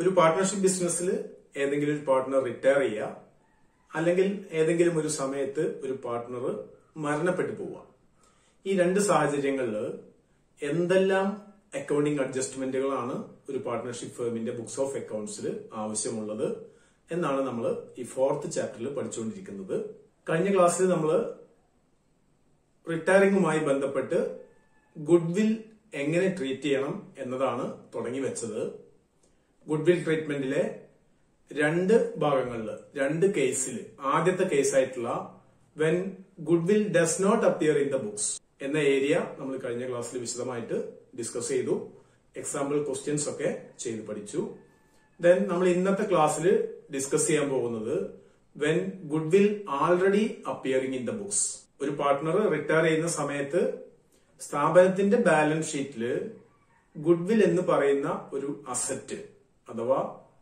ഒരു പാർട്ട്ണർഷിപ്പ് ബിസിനസ്സിൽ ഏതെങ്കിലും ഒരു പാർട്ട്ണർ റിട്ടയർ ചെയ്യുക അല്ലെങ്കിൽ ഏതെങ്കിലും ഒരു സമയത്ത് ഒരു പാർട്ട്ണർ മരണപ്പെട്ടു പോവുക ഈ രണ്ട് സാഹചര്യങ്ങളിൽ എന്തെല്ലാം അക്കൗണ്ടിംഗ് അഡ്ജസ്റ്റ്മെന്റുകളാണ് ഒരു പാർട്ട്ണർഷിപ്പ് ഫേമിന്റെ ബുക്സ് ഓഫ് അക്കൗണ്ട്സിൽ ആവശ്യമുള്ളത് എന്നാണ് നമ്മൾ ഈ ഫോർത്ത് ചാപ്റ്ററിൽ പഠിച്ചുകൊണ്ടിരിക്കുന്നത് കഴിഞ്ഞ ക്ലാസ്സിൽ നമ്മൾ റിട്ടയറിംഗുമായി ബന്ധപ്പെട്ട് ഗുഡ്വിൽ എങ്ങനെ ട്രീറ്റ് ചെയ്യണം എന്നതാണ് തുടങ്ങി വെച്ചത് ഗുഡ്വിൽ ട്രീറ്റ്മെന്റിലെ രണ്ട് ഭാഗങ്ങളിൽ രണ്ട് കേസിൽ ആദ്യത്തെ കേസായിട്ടുള്ള when goodwill does not appear in the books എന്ന ഏരിയ നമ്മൾ കഴിഞ്ഞ ക്ലാസ്സിൽ വിശദമായിട്ട് ഡിസ്കസ് ചെയ്തു എക്സാമ്പിൾ ക്വസ്റ്റ്യൻസ് ഒക്കെ ചെയ്ത് പഠിച്ചു ദെൻ നമ്മൾ ഇന്നത്തെ ക്ലാസ്സിൽ ഡിസ്കസ് ചെയ്യാൻ പോകുന്നത് when goodwill already appearing in the books ഒരു പാർട്ട്ണർ റിട്ടയർ ചെയ്യുന്ന സമയത്ത് സ്ഥാപനത്തിന്റെ ബാലൻസ് ഷീറ്റിൽ ഗുഡ്വിൽ എന്ന് പറയുന്ന ഒരു അസറ്റ് അഥവാ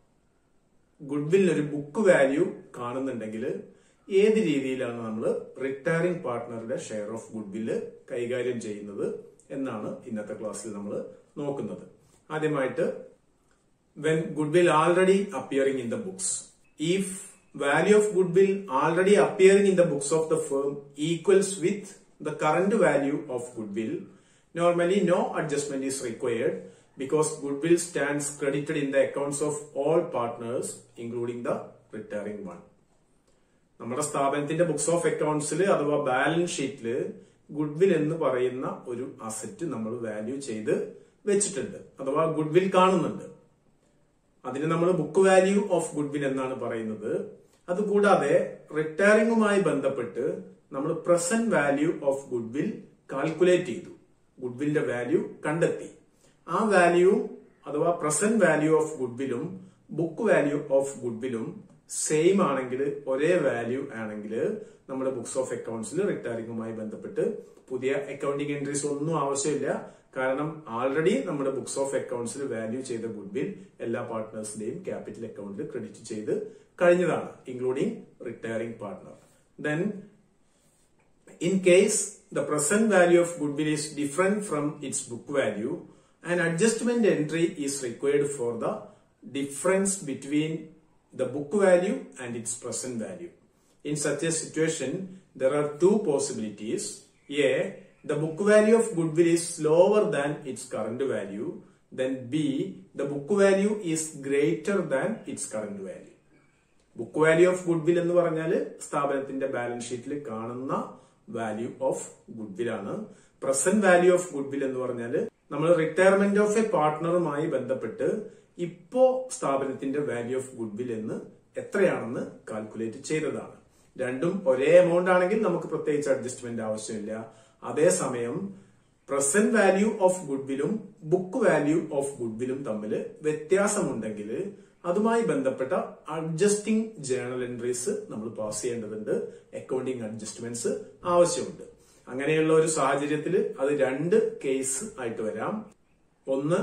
ഗുഡ്വിൽ ഒരു ബുക്ക് വാല്യൂ കാണുന്നുണ്ടെങ്കിൽ ഏത് രീതിയിലാണ് നമ്മൾ റിട്ടയറിംഗ് പാർട്ട്ണറുടെ ഷെയർ ഓഫ് ഗുഡ്വില് കൈകാര്യം ചെയ്യുന്നത് എന്നാണ് ഇന്നത്തെ ക്ലാസ്സിൽ നമ്മൾ നോക്കുന്നത് ആദ്യമായിട്ട് when goodwill already appearing in the books if value of goodwill already appearing in the books of the firm equals with the current value of goodwill. Normally, no adjustment is required because goodwill stands credited in the accounts of all partners, including the retiring one. നമ്മുടെ സ്ഥാപനത്തിന്റെ books of അക്കൗണ്ട്സിൽ അഥവാ balance ഷീറ്റിൽ goodwill എന്ന് പറയുന്ന ഒരു asset നമ്മൾ value ചെയ്ത് വെച്ചിട്ടുണ്ട് അഥവാ ഗുഡ്വിൽ കാണുന്നുണ്ട് അതിന് നമ്മൾ ബുക്ക് വാല്യൂ ഓഫ് ഗുഡ്വിൽ എന്നാണ് പറയുന്നത് അതുകൂടാതെ റിട്ടയറിംഗുമായി ബന്ധപ്പെട്ട് നമ്മൾ present value of goodwill calculate ചെയ്തു ഗുഡ്വില്ലിന്റെ വാല്യൂ കണ്ടെത്തി ആ വാല്യൂവും അഥവാ പ്രസന്റ് വാല്യൂ ഓഫ് ഗുഡ്വിലും ബുക്ക് വാല്യൂ ഓഫ് ഗുഡ്വിലും സെയിം ആണെങ്കിൽ ഒരേ വാല്യൂ ആണെങ്കിൽ നമ്മുടെ ബുക്സ് ഓഫ് അക്കൗണ്ട്സിൽ റിട്ടയറിംഗുമായി ബന്ധപ്പെട്ട് പുതിയ അക്കൗണ്ടിംഗ് എൻട്രീസ് ഒന്നും ആവശ്യമില്ല കാരണം ആൾറെഡി നമ്മുടെ ബുക്സ് ഓഫ് അക്കൗണ്ട്സിൽ വാല്യൂ ചെയ്ത ഗുഡ്വിൽ എല്ലാ പാർട്ട്നേഴ്സിന്റെയും ക്യാപിറ്റൽ അക്കൗണ്ടിൽ ക്രെഡിറ്റ് ചെയ്ത് കഴിഞ്ഞതാണ് including retiring partner then In case the present value of goodwill is different from its book value, an adjustment entry is required for the difference between the book value and its present value. In such a situation, there are two possibilities. A, the book value of goodwill is lower than its current value. Then B, the book value is greater than its current value. Book value of goodwill എന്ന് പറഞ്ഞാൽ സ്ഥാപനത്തിന്റെ balance ഷീറ്റിൽ കാണുന്ന value of goodwill ആണ് present value of goodwill എന്ന് പറഞ്ഞാൽ നമ്മൾ retirement of A പാർട്ട്ണറുമായി ബന്ധപ്പെട്ട് ഇപ്പോ സ്ഥാപനത്തിന്റെ വാല്യൂ ഓഫ് ഗുഡ്വിൽ എന്ന് എത്രയാണെന്ന് കാൽക്കുലേറ്റ് ചെയ്തതാണ് രണ്ടും ഒരേ എമൗണ്ട് ആണെങ്കിൽ നമുക്ക് പ്രത്യേകിച്ച് അഡ്ജസ്റ്റ്മെന്റ് ആവശ്യമില്ല അതേസമയം പ്രസന്റ് വാല്യൂ ഓഫ് ഗുഡ്വിലും ബുക്ക് വാല്യൂ ഓഫ് ഗുഡ്വിലും തമ്മിൽ വ്യത്യാസമുണ്ടെങ്കിൽ അതുമായി ബന്ധപ്പെട്ട അഡ്ജസ്റ്റിംഗ് ജേണൽ എൻട്രീസ് നമ്മൾ പാസ് ചെയ്യേണ്ടതുണ്ട് അക്കൗണ്ടിംഗ് അഡ്ജസ്റ്റ്മെന്റ്സ് ആവശ്യമുണ്ട് അങ്ങനെയുള്ള ഒരു സാഹചര്യത്തിൽ അത് രണ്ട് കേസ് ആയിട്ട് വരാം ഒന്ന്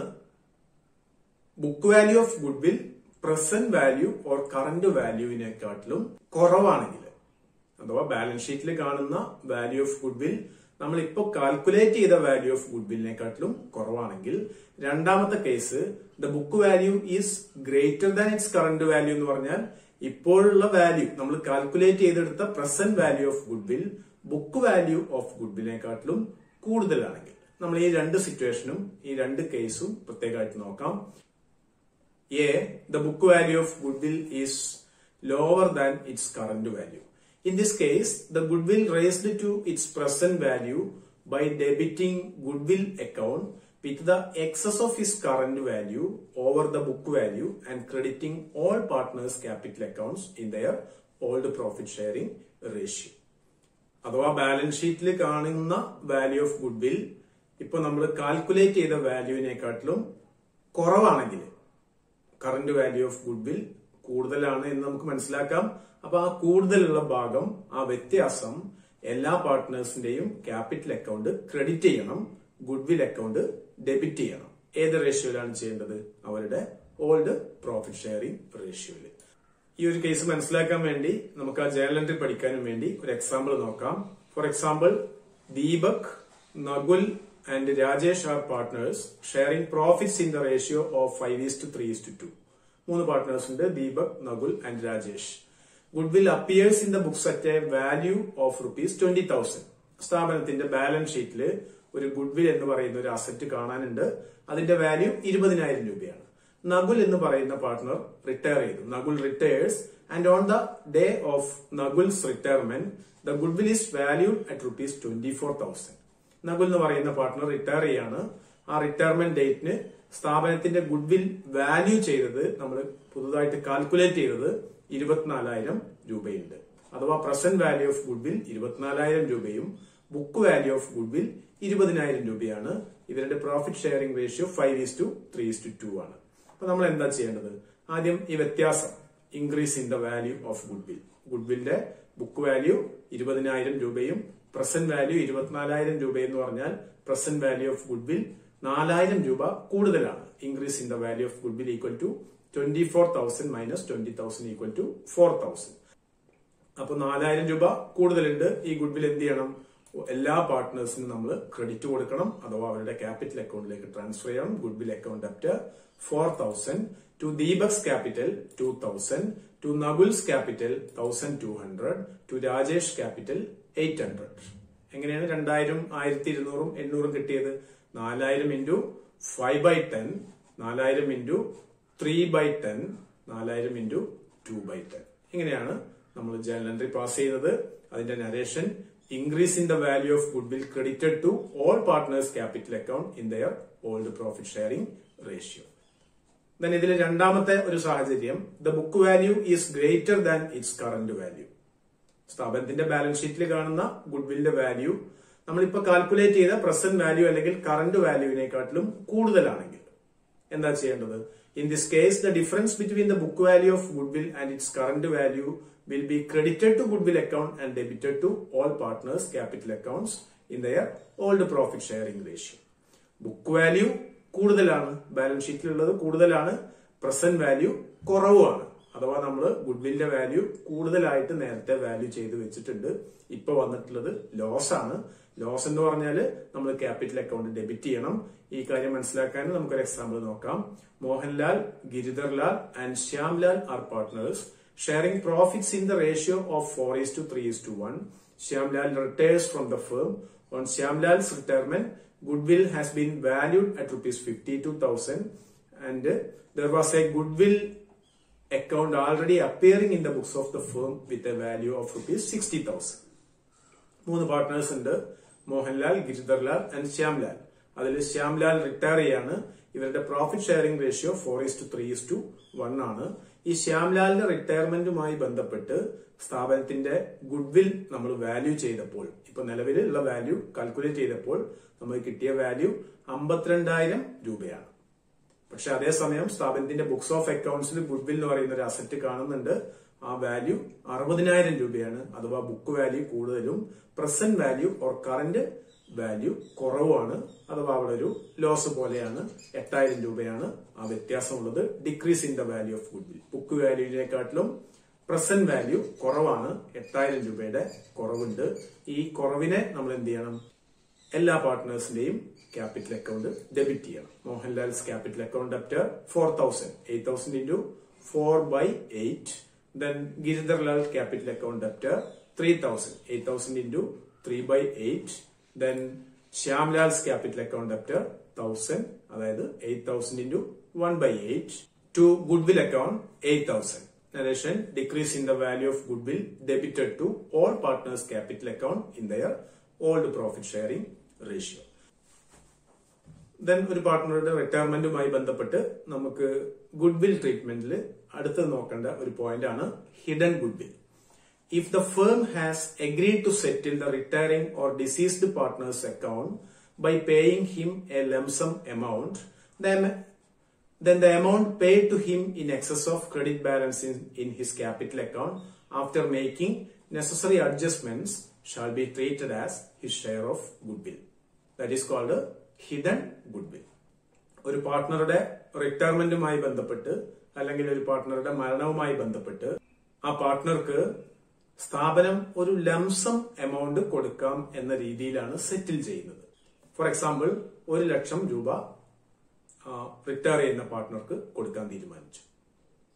book value of goodwill present value or current വാല്യൂവിനെക്കാട്ടിലും കുറവാണെങ്കിൽ അഥവാ ബാലൻസ് ഷീറ്റിൽ കാണുന്ന വാല്യൂ ഓഫ് ഗുഡ്വിൽ നമ്മൾ ഇപ്പോൾ കാൽക്കുലേറ്റ് ചെയ്ത വാല്യൂ ഓഫ് ഗുഡ്വില്ലിനെക്കാട്ടിലും കുറവാണെങ്കിൽ രണ്ടാമത്തെ case the book value is greater than its current value എന്ന് പറഞ്ഞാൽ ഇപ്പോഴുള്ള വാല്യൂ നമ്മൾ കാൽക്കുലേറ്റ് ചെയ്തെടുത്ത present value of goodwill book value of ഗുഡ്വില്ലിനെക്കാട്ടിലും കൂടുതലാണെങ്കിൽ നമ്മൾ ഈ രണ്ട് സിറ്റുവേഷനും ഈ രണ്ട് കേസും പ്രത്യേകമായിട്ട് നോക്കാം A the book value of goodwill is lower than its current value In this case, the goodwill raised to its present value by debiting goodwill account with the excess of its current value over the book value and crediting all partners' capital accounts in their old profit sharing ratio. അഥവാ balance ഷീറ്റിൽ കാണുന്ന value of goodwill ഇപ്പൊ നമ്മൾ calculate ചെയ്ത വാല്യൂവിനെക്കാട്ടിലും കുറവാണെങ്കിൽ current value of goodwill കൂടുതലാണ് എന്ന് നമുക്ക് മനസ്സിലാക്കാം അപ്പൊ ആ കൂടുതലുള്ള ഭാഗം ആ വ്യത്യാസം എല്ലാ പാർട്ട്നേഴ്സിന്റെയും ക്യാപിറ്റൽ അക്കൗണ്ട് ക്രെഡിറ്റ് ചെയ്യണം ഗുഡ്വിൽ അക്കൗണ്ട് ഡെബിറ്റ് ചെയ്യണം ഏത് റേഷ്യോയിലാണ് ചെയ്യേണ്ടത് അവരുടെ ഓൾഡ് പ്രോഫിറ്റ് ഷെയറിംഗ് റേഷ്യോയില് ഈ ഒരു കേസ് മനസ്സിലാക്കാൻ വേണ്ടി നമുക്ക് ആ ജേണൽ എൻട്രി പഠിക്കാനും വേണ്ടി ഒരു എക്സാമ്പിൾ നോക്കാം for example Deepak Nakul and Rajesh are partners sharing profits in the ratio of five is to three is to two മൂന്ന് പാർട്ട്നേഴ്സ് ഉണ്ട് Deepak Nakul and Rajesh goodwill appears in the books at a value of rupees twenty thousand സ്ഥാപനത്തിന്റെ balance ഷീറ്റിൽ ഒരു goodwill എന്ന് പറയുന്ന ഒരു asset കാണാനുണ്ട് അതിന്റെ വാല്യൂ ഇരുപതിനായിരം രൂപയാണ് നകുൽ എന്ന് പറയുന്ന പാർട്ട്ണർ റിട്ടയർ ചെയ്തു Nakul retires and on the day of Nakul's retirement the goodwill is valued at rupees twenty four thousand Nakul എന്ന് പറയുന്ന പാർട്ട്ണർ റിട്ടയർ ചെയ്യാണ് ആ റിട്ടയർമെന്റ് ഡേറ്റിന് സ്ഥാപനത്തിന്റെ ഗുഡ്വിൽ വാല്യൂ ചെയ്തത് നമ്മൾ പുതുതായിട്ട് കാൽക്കുലേറ്റ് ചെയ്തത് ഇരുപത്തിനാലായിരം രൂപയുണ്ട് അഥവാ പ്രസന്റ് വാല്യൂ ഓഫ് ഗുഡ്വിൽ ഇരുപത്തിനാലായിരം രൂപയും ബുക്ക് വാല്യൂ ഓഫ് ഗുഡ്വിൽ ഇരുപതിനായിരം രൂപയാണ് ഇവരുടെ profit sharing ratio five is to three is to two ആണ് അപ്പൊ നമ്മൾ എന്താ ചെയ്യേണ്ടത് ആദ്യം ഈ വ്യത്യാസം increase in the value of goodwill ഗുഡ്വില്ലിന്റെ ബുക്ക് വാല്യൂ ഇരുപതിനായിരം രൂപയും പ്രസന്റ് വാല്യൂ ഇരുപത്തിനാലായിരം രൂപ എന്ന് പറഞ്ഞാൽ പ്രസന്റ് വാല്യൂ ഓഫ് ഗുഡ്വിൽ നാലായിരം രൂപ കൂടുതലാണ് increase in the value of goodwill equal to twenty four thousand minus twenty thousand equal to four thousand അപ്പൊ നാലായിരം രൂപ കൂടുതലുണ്ട് ഈ ഗുഡ്വിൽ എന്ത് ചെയ്യണം എല്ലാ പാർട്ട്നേഴ്സിനും നമ്മൾ ക്രെഡിറ്റ് കൊടുക്കണം അഥവാ അവരുടെ ക്യാപിറ്റൽ അക്കൗണ്ടിലേക്ക് ട്രാൻസ്ഫർ ചെയ്യണം goodwill account up to four thousand to Deepak's capital two thousand to Nakul's capital thousand two hundred to Rajesh capital eight hundred എങ്ങനെയാണ് രണ്ടായിരം ആയിരത്തി ഇരുന്നൂറും എണ്ണൂറും കിട്ടിയത് നാലായിരം ഇൻറ്റു ഫൈവ് ബൈ ടെൻ നാലായിരം ഇൻറ്റു ത്രീ ബൈ ടെൻ നാലായിരം ഇൻറ്റു ടു ബൈ ടെൻ ഇങ്ങനെയാണ് നമ്മൾ ജേണൽ എൻട്രി പാസ് ചെയ്യുന്നത് അതിന്റെ narration increase in the value of goodwill credited to all partners capital account in their old profit sharing ratio then ഇതിൽ രണ്ടാമത്തെ ഒരു സാഹചര്യം the book value is greater than its current value സ്ഥാപനത്തിന്റെ balance ഷീറ്റിൽ കാണുന്ന ഗുഡ്വില്ലിന്റെ വാല്യൂ നമ്മളിപ്പോ calculate ചെയ്ത പ്രസന്റ് വാല്യൂ അല്ലെങ്കിൽ കറന്റ് വാല്യൂവിനെക്കാട്ടിലും കൂടുതലാണെങ്കിൽ എന്താ ചെയ്യേണ്ടത് in this case the difference between the book value of goodwill and its current value will be credited to goodwill account and debited to all partners capital accounts in their old profit sharing ratio book value കൂടുതലാണ് balance ഷീറ്റിലുള്ളത് കൂടുതലാണ് present value കുറവുമാണ് അഥവാ നമ്മൾ ഗുഡ്വില്ലിന്റെ value കൂടുതലായിട്ട് നേരത്തെ value ചെയ്ത് വെച്ചിട്ടുണ്ട് ഇപ്പൊ വന്നിട്ടുള്ളത് ലോസ് ആണ് ലോസ് എന്ന് പറഞ്ഞാൽ നമ്മൾ ക്യാപിറ്റൽ അക്കൗണ്ട് ഡെബിറ്റ് ചെയ്യണം ഈ കാര്യം മനസ്സിലാക്കാൻ നമുക്കൊരു എക്സാമ്പിൾ നോക്കാം Mohanlal Giridharlal and Shyamlal are partners sharing profits in the ratio of four is to three is to one Shyamlal retires from the firm on Shyamlal's retirement goodwill has been valued at rupees 52,000 and uh, there was a goodwill account already appearing in the books of the firm with a value of rupees 60,000. മൂന്ന് partners ഉണ്ട് Mohanlal Giridharlal and Shyamlal അതിൽ Shyamlal retire ചെയ്യാണ് ഇവരുടെ profit sharing ratio four is to three is to one ആണ് ഈ ശ്യാംലാലിന്റെ റിട്ടയർമെന്റുമായി ബന്ധപ്പെട്ട് സ്ഥാപനത്തിന്റെ goodwill നമ്മൾ വാല്യൂ ചെയ്തപ്പോൾ ഇപ്പൊ നിലവിലുള്ള വാല്യൂ കാൽക്കുലേറ്റ് ചെയ്തപ്പോൾ നമുക്ക് കിട്ടിയ വാല്യൂ അമ്പത്തിരണ്ടായിരം രൂപയാണ് പക്ഷെ അതേസമയം സ്ഥാപനത്തിന്റെ ബുക്സ് ഓഫ് അക്കൗണ്ട്സിൽ ഗുഡ്വിൽ എന്ന് പറയുന്ന ഒരു അസറ്റ് കാണുന്നുണ്ട് ആ വാല്യൂ അറുപതിനായിരം രൂപയാണ് അഥവാ ബുക്ക് വാല്യൂ കൂടുതലും present value or current value കുറവാണ് അഥവാ അവിടെ ഒരു ലോസ് പോലെയാണ് എട്ടായിരം രൂപയാണ് ആ വ്യത്യാസമുള്ളത് decrease in the value of goodwill book വാല്യൂവിനെക്കാട്ടിലും പ്രസന്റ് വാല്യൂ കുറവാണ് എട്ടായിരം രൂപയുടെ കുറവുണ്ട് ഈ കുറവിനെ നമ്മൾ എന്ത് ചെയ്യണം എല്ലാ പാർട്ട്നേഴ്സിന്റെയും ക്യാപിറ്റൽ അക്കൗണ്ട് ഡെബിറ്റ് ചെയ്യണം Mohanlal's capital account after four thousand eight thousand into four by eight then Giridharlal capital account after three thousand eight thousand into three by eight then Shyamlal's capital account after thousand അതായത് eight thousand into one by eight to goodwill account eight thousand narration decrease in the value of goodwill debited to all partners capital account in their old profit sharing ratio then ഒരു പാർട്ട്ണറുടെ റിട്ടയർമെന്റുമായി ബന്ധപ്പെട്ട് നമുക്ക് goodwill ട്രീറ്റ്മെന്റിൽ അടുത്ത് നോക്കേണ്ട ഒരു point ആണ് hidden goodwill if the firm has agreed to settle the retiring or deceased partners account by paying him a lump sum amount then then the amount paid to him in excess of credit balance in, in his capital account after making necessary adjustments shall be treated as his share of goodwill. That is called a hidden goodwill. ഒരു പാർട്ട്ണറുടെ റിട്ടയർമെന്റുമായി ബന്ധപ്പെട്ട് അല്ലെങ്കിൽ ഒരു പാർട്ട്ണറുടെ മരണവുമായി ബന്ധപ്പെട്ട് ആ പാർട്ട്ണർക്ക് സ്ഥാപനം ഒരു ലംസം എമൗണ്ട് കൊടുക്കാം എന്ന രീതിയിലാണ് സെറ്റിൽ ചെയ്യുന്നത് ഫോർ എക്സാമ്പിൾ ഒരു ലക്ഷം രൂപ റിട്ടയർ ചെയ്യുന്ന പാർട്ട്ണർക്ക് കൊടുക്കാൻ തീരുമാനിച്ചു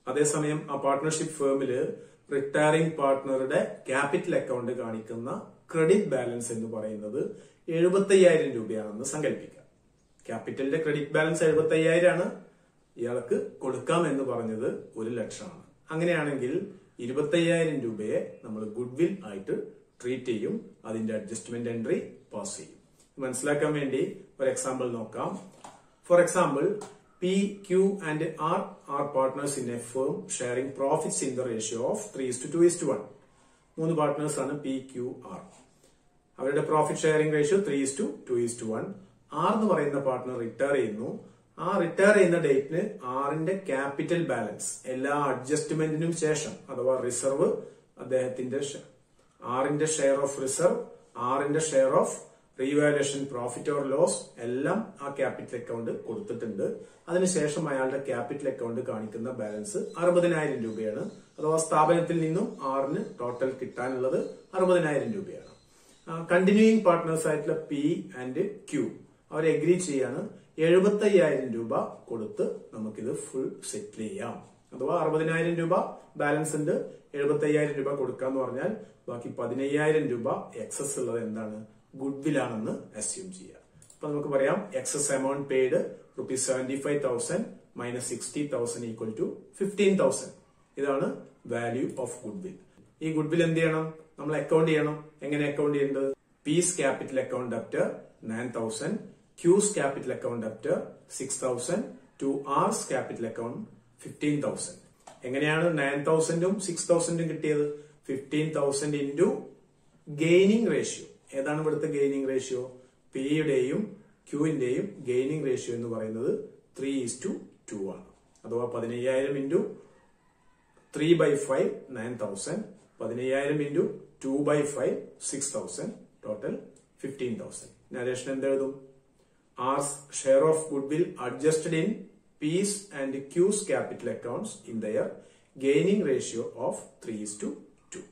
അതേസമയം ആ പാർട്ട്ണർഷിപ്പ് ഫേമില് റിട്ടയറിംഗ് പാർട്ട്ണറുടെ ക്യാപിറ്റൽ അക്കൗണ്ട് കാണിക്കുന്ന ക്രെഡിറ്റ് ബാലൻസ് എന്ന് പറയുന്നത് എഴുപത്തി അയ്യായിരം രൂപയാണെന്ന് സങ്കല്പിക്കാം ക്യാപിറ്റലിന്റെ ക്രെഡിറ്റ് ബാലൻസ് എഴുപത്തി അയ്യായിരമാണ് ഇയാൾക്ക് കൊടുക്കാം എന്ന് പറഞ്ഞത് ഒരു ലക്ഷമാണ് അങ്ങനെയാണെങ്കിൽ ഇരുപത്തി അയ്യായിരം രൂപയെ നമ്മൾ ഗുഡ് വിൽ ആയിട്ട് ട്രീറ്റ് ചെയ്യും അതിന്റെ അഡ്ജസ്റ്റ്മെന്റ് എൻട്രി പാസ് ചെയ്യും മനസ്സിലാക്കാൻ വേണ്ടി ഒരു എക്സാമ്പിൾ നോക്കാം for example P Q and R are partners in a firm sharing profits in the ratio of three is to two is to one മൂന്ന് partners ആണ് പി ക്യു ആർ അവരുടെ profit sharing ratio three is to two is to one R എന്ന് പറയുന്ന partner retire ചെയ്യുന്നു ആ retire ചെയ്യുന്ന ഡേറ്റിന് ആറിന്റെ ക്യാപിറ്റൽ ബാലൻസ് എല്ലാ അഡ്ജസ്റ്റ്മെന്റിനും ശേഷം അഥവാ റിസർവ് അദ്ദേഹത്തിന്റെ ഷെ- ആറിന്റെ ഷെയർ ഓഫ് റിസർവ് ആറിന്റെ share of revaluation profit or loss എല്ലാം ആ ക്യാപിറ്റൽ അക്കൗണ്ട് കൊടുത്തിട്ടുണ്ട് അതിനുശേഷം അയാളുടെ ക്യാപിറ്റൽ അക്കൗണ്ട് കാണിക്കുന്ന ബാലൻസ് അറുപതിനായിരം രൂപയാണ് അഥവാ സ്ഥാപനത്തിൽ നിന്നും ആറിന് ടോട്ടൽ കിട്ടാനുള്ളത് അറുപതിനായിരം രൂപയാണ് കണ്ടിന്യൂയിങ് പാർട്ട്നേഴ്സ് ആയിട്ടുള്ള പി ആൻഡ് ക്യൂ അവർ എഗ്രി ചെയ്യാണ് എഴുപത്തി അയ്യായിരം രൂപ കൊടുത്ത് നമുക്കിത് ഫുൾ സെറ്റിൽ ചെയ്യാം അഥവാ അറുപതിനായിരം രൂപ ബാലൻസ് ഉണ്ട് എഴുപത്തി അയ്യായിരം രൂപ കൊടുക്കാന്ന് പറഞ്ഞാൽ ബാക്കി പതിനയ്യായിരം രൂപ എക്സസ് ഉള്ളത് എന്താണ് ഗുഡ് വിൽ ആണെന്ന് അസ്യൂം ചെയ്യാം അപ്പൊ നമുക്ക് പറയാം excess amount paid rupees seventy five thousand minus sixty thousand equal to fifteen thousand ഇതാണ് വാല്യൂ ഓഫ് ഗുഡ് വിൽ ഈ ഗുഡ് വിൽ എന്ത് ചെയ്യണം നമ്മൾ അക്കൗണ്ട് ചെയ്യണം എങ്ങനെ അക്കൗണ്ട് ചെയ്യേണ്ടത് P's capital account after nine thousand Q's capital account after six thousand to R's capital account fifteen thousand എങ്ങനെയാണ് nine തൗസൻഡും സിക്സ് തൗസൻഡും കിട്ടിയത് fifteen thousand into gaining ratio ഏതാണ് ഇവിടുത്തെ ഗെയിനിങ് റേഷ്യോ പിയുടെയും ക്യൂവിന്റെയും ഗെയിനിങ് റേഷ്യോ എന്ന് പറയുന്നത് ത്രീ ഈസ് ടു ടു ആണ് അഥവാ പതിനയ്യായിരം into three by five nine thousand പതിനയ്യായിരം into two by five six thousand total fifteen thousand narration എന്തെഴുതും R share of goodwill adjusted in P's and Q's capital accounts in their gaining ratio of three is to two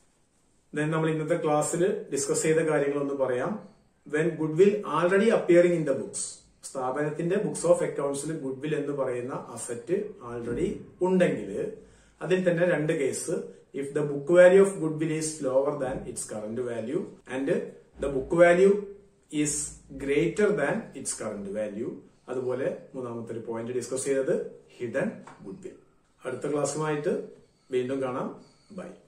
then നമ്മൾ ഇന്നത്തെ ക്ലാസ്സിൽ discuss ചെയ്ത കാര്യങ്ങളൊന്ന് പറയാം when goodwill already appearing in the books സ്ഥാപനത്തിന്റെ books of അക്കൗണ്ട്സിൽ goodwill എന്ന് പറയുന്ന അസറ്റ് ആൾറെഡി ഉണ്ടെങ്കിൽ അതിൽ തന്നെ രണ്ട് case if the book value of goodwill is lower than its current value and the book value is greater than its current value അതുപോലെ മൂന്നാമത്തെ ഒരു പോയിന്റ് ഡിസ്കസ് ചെയ്തത് ഹിഡൻ ഗുഡ് വിൽ അടുത്ത ക്ലാസ്സുമായിട്ട് വീണ്ടും കാണാം ബൈ